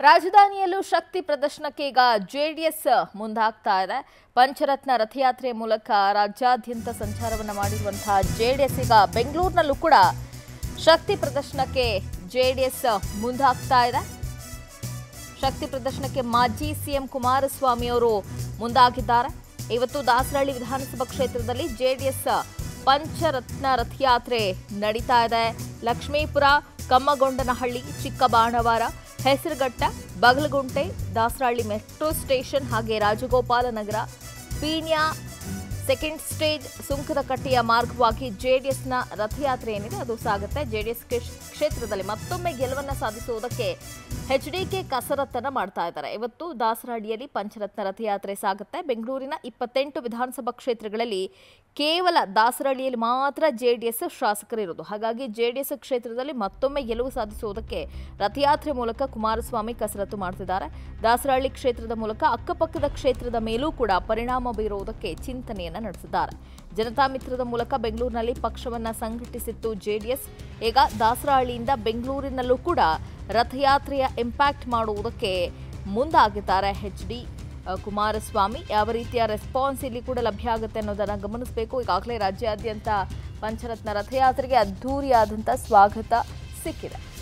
ರಾಜಧಾನಿಯಲ್ಲೂ ಶಕ್ತಿ ಪ್ರದರ್ಶನಕ್ಕೆ ಈಗ ಜೆಡಿಎಸ್ ಮುಂದಾಗ್ತಾ ಇದೆ ಪಂಚರತ್ನ ರಥಯಾತ್ರೆ ಮೂಲಕ ರಾಜ್ಯಾದ್ಯಂತ ಸಂಚಾರವನ್ನ ಮಾಡಿರುವಂತಹ ಜೆಡಿಎಸ್ ಈಗ ಬೆಂಗಳೂರಿನಲ್ಲೂ ಕೂಡ ಶಕ್ತಿ ಪ್ರದರ್ಶನಕ್ಕೆ ಜೆಡಿಎಸ್ ಮುಂದಾಗ್ತಾ ಇದೆ ಶಕ್ತಿ ಪ್ರದರ್ಶನಕ್ಕೆ ಮಾಜಿ ಸಿಎಂ ಕುಮಾರಸ್ವಾಮಿ ಅವರು ಮುಂದಾಗಿದ್ದಾರೆ ಇವತ್ತು ದಾಸರಹಳ್ಳಿ ವಿಧಾನಸಭಾ ಕ್ಷೇತ್ರದಲ್ಲಿ ಜೆಡಿಎಸ್ ಪಂಚರತ್ನ ರಥಯಾತ್ರೆ ನಡೀತಾ ಇದೆ ಲಕ್ಷ್ಮೀಪುರ ಕಮ್ಮಗೊಂಡನಹಳ್ಳಿ ಚಿಕ್ಕಬಾಣವಾರ ಹೆಸರುಘಟ್ಟ ಬಗಲಗುಂಟೆ ದಾಸರಹಳ್ಳಿ ಮೆಟ್ರೋ ಸ್ಟೇಷನ್ ಹಾಗೆ ರಾಜಗೋಪಾಲ ನಗರ ಪೀಣ್ಯ ಸೆಕೆಂಡ್ ಸ್ಟೇಜ್ ಸುಂಕದಕಟ್ಟೆಯ ಮಾರ್ಗವಾಗಿ ಜೆಡಿಎಸ್ನ ರಥಯಾತ್ರೆ ಏನಿದೆ ಅದು ಸಾಗುತ್ತೆ ಜೆಡಿಎಸ್ ಕ್ಷೇತ್ರದಲ್ಲಿ ಮತ್ತೊಮ್ಮೆ ಗೆಲುವನ್ನ ಸಾಧಿಸುವುದಕ್ಕೆ ಎಚ್ಡಿಕೆ ಕಸರತ್ತನ್ನ ಮಾಡ್ತಾ ಇದ್ದಾರೆ ಇವತ್ತು ದಾಸರಹಳ್ಳಿಯಲ್ಲಿ ಪಂಚರತ್ನ ರಥಯಾತ್ರೆ ಸಾಗುತ್ತೆ ಬೆಂಗಳೂರಿನ ಇಪ್ಪತ್ತೆಂಟು ವಿಧಾನಸಭಾ ಕ್ಷೇತ್ರಗಳಲ್ಲಿ ಕೇವಲ ದಾಸರಹಳ್ಳಿಯಲ್ಲಿ ಮಾತ್ರ ಜೆಡಿಎಸ್ ಶಾಸಕರಿರೋದು ಹಾಗಾಗಿ ಜೆಡಿಎಸ್ ಕ್ಷೇತ್ರದಲ್ಲಿ ಮತ್ತೊಮ್ಮೆ ಗೆಲುವು ಸಾಧಿಸುವುದಕ್ಕೆ ರಥಯಾತ್ರೆ ಮೂಲಕ ಕುಮಾರಸ್ವಾಮಿ ಕಸರತ್ತು ಮಾಡ್ತಿದ್ದಾರೆ ದಾಸರಹಳ್ಳಿ ಕ್ಷೇತ್ರದ ಮೂಲಕ ಅಕ್ಕಪಕ್ಕದ ಕ್ಷೇತ್ರದ ಮೇಲೂ ಕೂಡ ಪರಿಣಾಮ ಬೀರುವುದಕ್ಕೆ ಚಿಂತನೆಯನ್ನ ನಡೆಸಿದ್ದಾರೆ ಜನತಾ ಮಿತ್ರದ ಮೂಲಕ ಬೆಂಗಳೂರಿನಲ್ಲಿ ಪಕ್ಷವನ್ನ ಸಂಘಟಿಸಿತ್ತು ಜೆಡಿಎಸ್ ಈಗ ದಾಸರಹಳ್ಳಿಯಿಂದ ಬೆಂಗಳೂರಿನಲ್ಲೂ ಕೂಡ ರಥಯಾತ್ರೆಯ ಇಂಪ್ಯಾಕ್ಟ್ ಮಾಡುವುದಕ್ಕೆ ಮುಂದಾಗಿದ್ದಾರೆ ಎಚ್ ಡಿ ಕುಮಾರಸ್ವಾಮಿ ಯಾವ ರೀತಿಯ ರೆಸ್ಪಾನ್ಸ್ ಇಲ್ಲಿ ಕೂಡ ಲಭ್ಯ ಆಗುತ್ತೆ ಅನ್ನೋದನ್ನ ಗಮನಿಸಬೇಕು ಈಗಾಗಲೇ ರಾಜ್ಯಾದ್ಯಂತ ಪಂಚರತ್ನ ರಥಯಾತ್ರೆಗೆ ಅದ್ಧೂರಿಯಾದಂಥ ಸ್ವಾಗತ ಸಿಕ್ಕಿದೆ